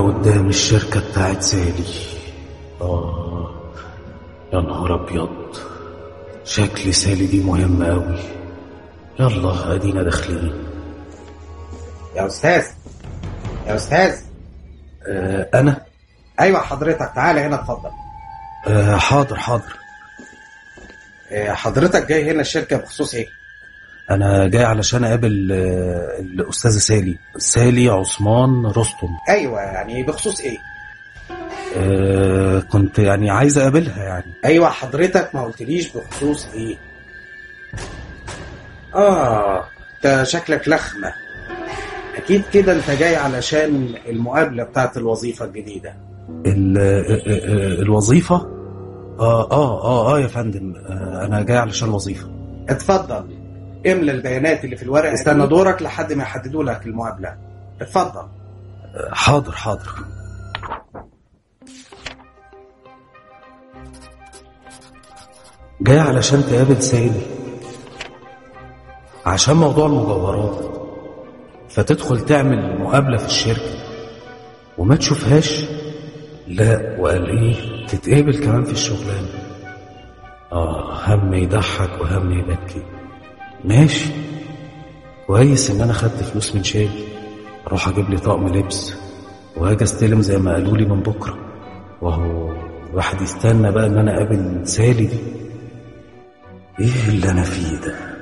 قدام الشركة بتاعت سالي آه يا نهار أبيض شكل سالي دي مهمة أوي يلا أدينا داخلين يا استاذ يا استاذ آه أنا ايوه حضرتك تعالى هنا اتفضل آه حاضر حاضر آه، حضرتك جاي هنا الشركه بخصوص ايه أنا جاي علشان أقابل آه الأستاذة سالي سالي عثمان رستم ايوه يعني بخصوص ايه آه كنت يعني عايز أقابلها يعني ايوه حضرتك ما قلتليش بخصوص ايه اه انت شكلك لخمه اكيد كده انت جاي علشان المقابله بتاعت الوظيفه الجديده ال- آه، آه، الوظيفة آه آه آه آه يا فندم آه أنا جاي علشان وظيفة اتفضل املى البيانات اللي في الورق استنى دورك لحد ما يحددوا لك المقابله اتفضل آه، حاضر حاضر جاي علشان تقابل سالي عشان موضوع المجوهرات فتدخل تعمل مقابلة في الشركة وما تشوفهاش لا وقال ايه تتقابل كمان في الشغلانة اه هم يضحك وهم يبكي ماشي كويس ان انا خدت فلوس من شادي اروح اجيب لي طقم لبس وهاجي استلم زي ما قالوا لي من بكره وهو الواحد يستنى بقى ان انا اقابل سالي دي ايه اللي انا فيه ده